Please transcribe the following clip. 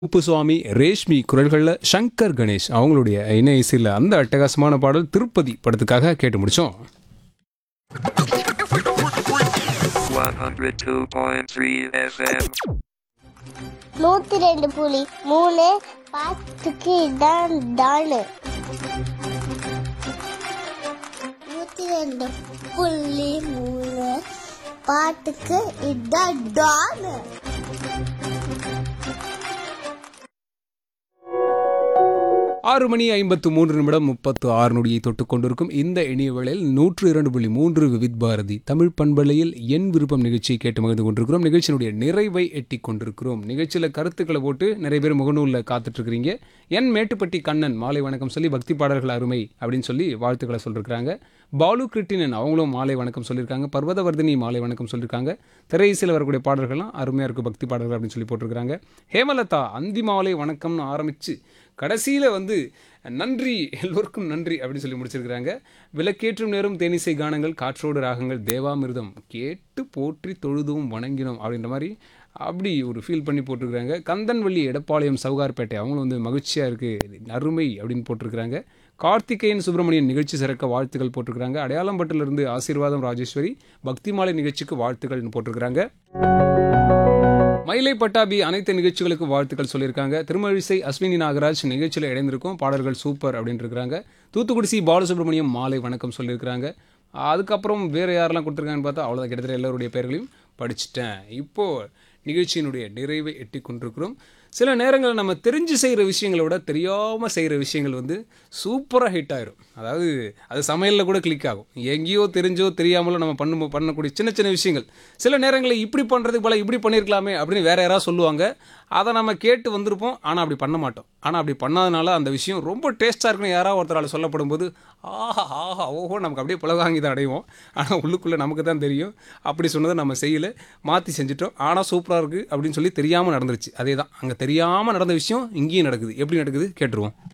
குப்புசுவாமி ரேஷ்மி குரல்களில் சங்கர் கணேஷ் அவங்களுடைய இணை இசையில் அந்த அட்டகாசமான பாடல் திருப்பதி படத்துக்காக கேட்டு முடிச்சோம் 102.3 FM. நூத்தி ரெண்டு புலி மூணு பாட்டுக்கு இதான் டானு நூத்தி ரெண்டு புள்ளி மூணு பாட்டுக்கு இதான் டானு ஆறு மணி ஐம்பத்து மூன்று நிமிடம் முப்பத்து ஆறு நொடியை தொட்டு கொண்டிருக்கும் இந்த இனிய வேளையில் நூற்று இரண்டு புள்ளி மூன்று விவித் பாரதி தமிழ் பண்பலையில் என் விருப்பம் நிகழ்ச்சியை கேட்டு மகிழ்ந்து கொண்டிருக்கிறோம் நிகழ்ச்சியினுடைய நிறைவை எட்டி கொண்டிருக்கிறோம் நிகழ்ச்சியில் கருத்துக்களை போட்டு நிறைய பேர் முகநூலில் காத்துட்டு இருக்கிறீங்க என் மேட்டுப்பட்டி கண்ணன் மாலை வணக்கம் சொல்லி பக்தி பாடல்கள் அருமை அப்படின்னு சொல்லி வாழ்த்துக்களை சொல்லியிருக்கிறாங்க பாலு கிருட்டினன் அவங்களும் மாலை வணக்கம் சொல்லியிருக்காங்க பர்வதவர்தினி மாலை வணக்கம் சொல்லியிருக்காங்க திரையிசையில் வரக்கூடிய பாடல்கள்லாம் அருமையாக இருக்குது பக்தி பாடல்கள் அப்படின்னு சொல்லி போட்டிருக்கிறாங்க ஹேமலதா அந்தி மாலை வணக்கம்னு ஆரம்பித்து கடைசியில் வந்து நன்றி எல்லோருக்கும் நன்றி அப்படின்னு சொல்லி முடிச்சிருக்கிறாங்க விளக்கேற்றும் நேரம் தேனிசை கானங்கள் காற்றோடு ராகங்கள் தேவாமிர்தம் கேட்டு போற்றி தொழுதும் வணங்கினோம் அப்படின்ற மாதிரி அப்படி ஒரு ஃபீல் பண்ணி போட்டிருக்கிறாங்க கந்தன்வள்ளி எடப்பாளையம் சவுகார்பேட்டை அவங்களும் வந்து மகிழ்ச்சியாக இருக்குது அருமை அப்படின்னு போட்டிருக்கிறாங்க கார்த்திகேயன் சுப்பிரமணியன் நிகழ்ச்சி சிறக்க வாழ்த்துக்கள் போட்டிருக்கிறாங்க அடையாளம்பட்டிலிருந்து ஆசீர்வாதம் ராஜேஸ்வரி பக்தி மாலை நிகழ்ச்சிக்கு வாழ்த்துக்கள்னு போட்டிருக்கிறாங்க மயிலை பட்டாபி அனைத்து நிகழ்ச்சிகளுக்கு வாழ்த்துக்கள் சொல்லியிருக்காங்க திருமழிசை அஸ்வினி நாகராஜ் நிகழ்ச்சியில் இணைந்திருக்கும் பாடல்கள் சூப்பர் அப்படின்னு இருக்கிறாங்க தூத்துக்குடி சி பாலசுப்ரமணியம் மாலை வணக்கம் சொல்லியிருக்கிறாங்க அதுக்கப்புறம் வேறு யாரெல்லாம் கொடுத்துருக்காங்கன்னு பார்த்தா அவ்வளோதான் கிட்டத்தட்ட எல்லாருடைய பேர்களையும் படிச்சிட்டேன் இப்போது நிகழ்ச்சியினுடைய நிறைவை எட்டி கொண்டிருக்கிறோம் சில நேரங்களில் நம்ம தெரிஞ்சு செய்கிற விஷயங்களை விட தெரியாமல் செய்கிற விஷயங்கள் வந்து சூப்பராக ஹிட் ஆயிரும் அதாவது அது சமையலில் கூட கிளிக் ஆகும் எங்கேயோ தெரிஞ்சோ தெரியாமலோ நம்ம பண்ண பண்ணக்கூடிய சின்ன சின்ன விஷயங்கள் சில நேரங்களில் இப்படி பண்ணுறதுக்கு போல இப்படி பண்ணியிருக்கலாமே அப்படின்னு வேற யாராவது சொல்லுவாங்க அதை நம்ம கேட்டு வந்திருப்போம் ஆனால் அப்படி பண்ண மாட்டோம் ஆனால் அப்படி பண்ணாதனால அந்த விஷயம் ரொம்ப டேஸ்ட்டாக இருக்குன்னு யாராவது ஒருத்தரால் சொல்லப்படும் போது ஆஹா ஆஹா ஓஹோ நமக்கு அப்படியே புலகாங்கி தான் அடைவோம் ஆனால் உள்ளுக்குள்ளே நமக்கு தான் தெரியும் அப்படி சொன்னதை நம்ம செய்யலை மாற்றி செஞ்சுட்டோம் ஆனால் சூப்பராக இருக்குது அப்படின்னு சொல்லி தெரியாமல் நடந்துருச்சு அதே தான் அங்கே தெரியாமல் நடந்த விஷயம் இங்கேயும் நடக்குது எப்படி நடக்குது கேட்டுருவோம்